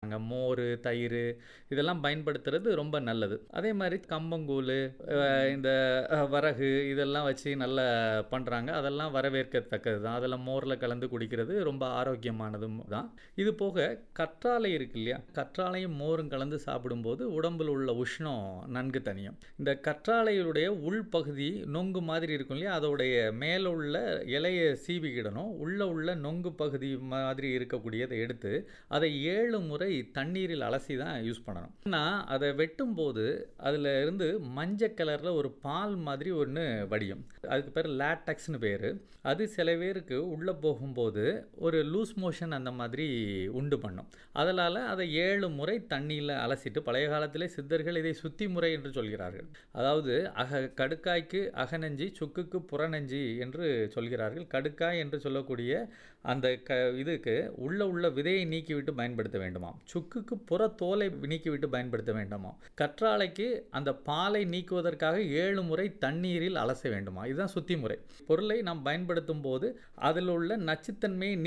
அங்கே மோர் தயிர் இதெல்லாம் பயன்படுத்துறது ரொம்ப நல்லது அதே மாதிரி கம்பங்கூழ் அஹ், இந்த அஹ், வரகு இதெல்லாம் வச்சு நல்லா பண்ணுறாங்க அதெல்லாம் வரவேற்கத்தக்கது தான் அதெல்லாம் மோரில் கலந்து குடிக்கிறது ரொம்ப ஆரோக்கியமானதும் தான் இது போக கற்றாழை இருக்கு இல்லையா கற்றாழையும் மோரும் கலந்து சாப்பிடும்போது உடம்பில் உள்ள உஷ்ணம் நன்கு தணியும் இந்த கற்றாழையுடைய உள்பகுதி நொங்கு மாதிரி இருக்கும் இல்லையா அதோடைய மேலே உள்ள இலையை சீவிக்கிடணும் உள்ள உள்ள நொங்கு பகுதி மாதிரி இருக்கக்கூடியதை எடுத்து அதை ஏழு முறை தண்ணீரில் அலசி தான் யூஸ் பண்ணணும் ஆனால் அதை வெட்டும்போது அதில் இருந்து மஞ்சள் கலரில் ஒரு பால் மாதிரி ஒன்று வடியும் அதுக்கு பேர் லேட்டக்ஸ்னு பேர் அது சில பேருக்கு உள்ளே போகும்போது ஒரு லூஸ் மோஷன் அந்த மாதிரி உண்டு பண்ணும் அதனால் அதை ஏழு முறை தண்ணியில் அலசிட்டு பழைய காலத்திலே சித்தர்கள் இதை சுத்தி முறை என்று சொல்கிறார்கள் அதாவது அக கடுக்காய்க்கு அகநெஞ்சி சுக்குக்கு புறநெஞ்சி என்று சொல்கிறார்கள் கடுக்காய் என்று சொல்லக்கூடிய அந்த க இதுக்கு உள்ள உள்ள விதையை நீக்கிவிட்டு பயன்படுத்த வேண்டுமாம் சுக்குக்கு புற தோலை நீக்கிவிட்டு பயன்படுத்த வேண்டுமாம் கற்றாழைக்கு அந்த பாலை நீக்குவதற்காக ஏழு முறை தண்ணீரில் அலச வேண்டுமா இதுதான் சுத்தி முறை பொருளை நாம் பயன்படுத்தும் போது அதில் உள்ள நச்சுத்தன்மையை